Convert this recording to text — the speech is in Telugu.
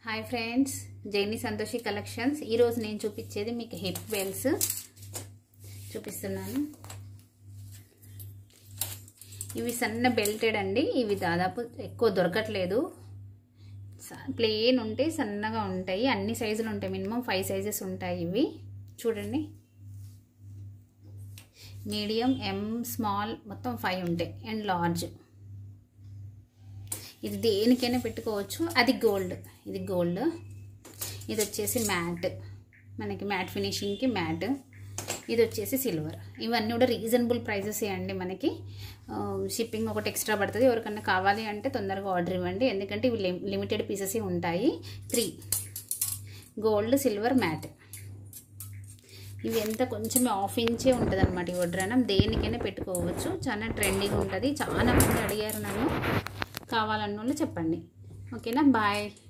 hi friends Jaini Santoshi collections ఈరోజు నేను చూపించేది మీకు హిప్ బెల్స్ చూపిస్తున్నాను ఇవి సన్న బెల్టెడ్ అండి ఇవి దాదాపు ఎక్కువ దొరకట్లేదు ప్లెయిన్ ఉంటే సన్నగా ఉంటాయి అన్ని సైజులు ఉంటాయి మినిమం ఫైవ్ సైజెస్ ఉంటాయి ఇవి చూడండి మీడియం ఎం స్మాల్ మొత్తం ఫైవ్ ఉంటాయి అండ్ లార్జ్ ఇది దేనికైనా పెట్టుకోవచ్చు అది గోల్డ్ ఇది గోల్డ్ ఇది వచ్చేసి మ్యాట్ మనకి మ్యాట్ ఫినిషింగ్కి మ్యాట్ ఇది వచ్చేసి సిల్వర్ ఇవన్నీ కూడా రీజనబుల్ ప్రైజెస్ అండి మనకి షిప్పింగ్ ఒకటి ఎక్స్ట్రా పడుతుంది ఎవరికన్నా కావాలి అంటే తొందరగా ఆర్డర్ ఇవ్వండి ఎందుకంటే ఇవి లిమిటెడ్ పీసెస్ ఉంటాయి త్రీ గోల్డ్ సిల్వర్ మ్యాట్ ఇవి ఎంత కొంచెం హాఫ్ ఇంచే ఉంటుంది అనమాట ఈ వడ్రానం దేనికైనా పెట్టుకోవచ్చు చాలా ట్రెండింగ్ ఉంటుంది చాలా మంది అడిగారు నన్ను కావాలన్న వాళ్ళు చెప్పండి ఓకేనా బాయ్